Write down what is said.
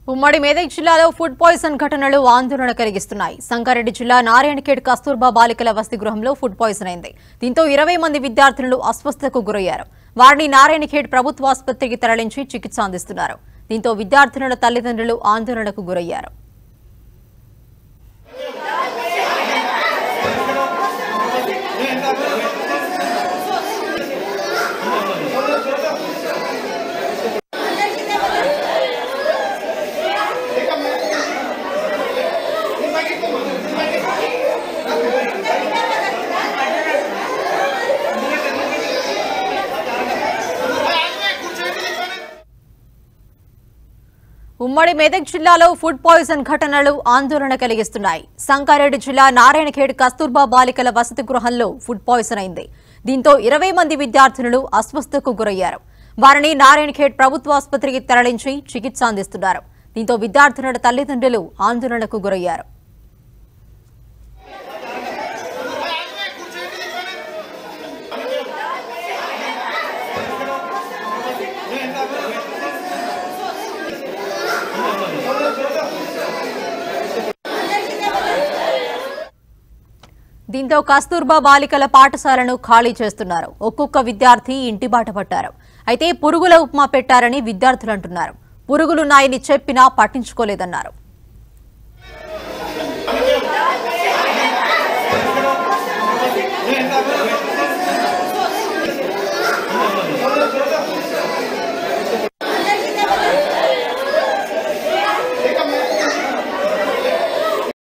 ఉమ్మడి మెదక్ జిల్లాలో food poison ఘటనలు ఆందోళన కలిగిస్తున్నాయి సంగారెడ్డి జిల్లా నారాయణఖేడ్ కస్తూర్బా బాలికల వసతి గృహంలో ఫుడ్ పాయిజన్ అయింది దీంతో ఇరవై మంది విద్యార్థులు అస్వస్థతకు గురయ్యారు వారిని నారాయణఖేడ్ ప్రభుత్వ ఆసుపత్రికి తరలించి చికిత్స అందిస్తున్నారు దీంతో విద్యార్థినుల తల్లిదండ్రులు ఆందోళనకు గురయ్యారు ఉమ్మడి మెదక్ జిల్లాలో ఫుడ్ పాయిజన్ ఘటనలు ఆందోళన కలిగిస్తున్నాయి సంగారెడ్డి జిల్లా నారాయణఖేడ్ కస్తూర్బా బాలికల వసతి గృహంలో ఫుడ్ పాయిజన్ అయింది దీంతో ఇరవై మంది విద్యార్థినులు అస్వస్థతకు గురయ్యారు వారిని నారాయణఖేడ్ ప్రభుత్వ ఆసుపత్రికి తరలించి చికిత్స అందిస్తున్నారు దీంతో విద్యార్థినుల తల్లిదండ్రులు ఆందోళనకు గురయ్యారు దీంతో కస్తూర్బా బాలికల పాఠశాలను ఖాళీ చేస్తున్నారు ఒక్కొక్క విద్యార్థి ఇంటి బాట పట్టారు అయితే పురుగుల ఉప్మా పెట్టారని విద్యార్థులు అంటున్నారు పురుగులున్నాయని చెప్పినా పట్టించుకోలేదన్నారు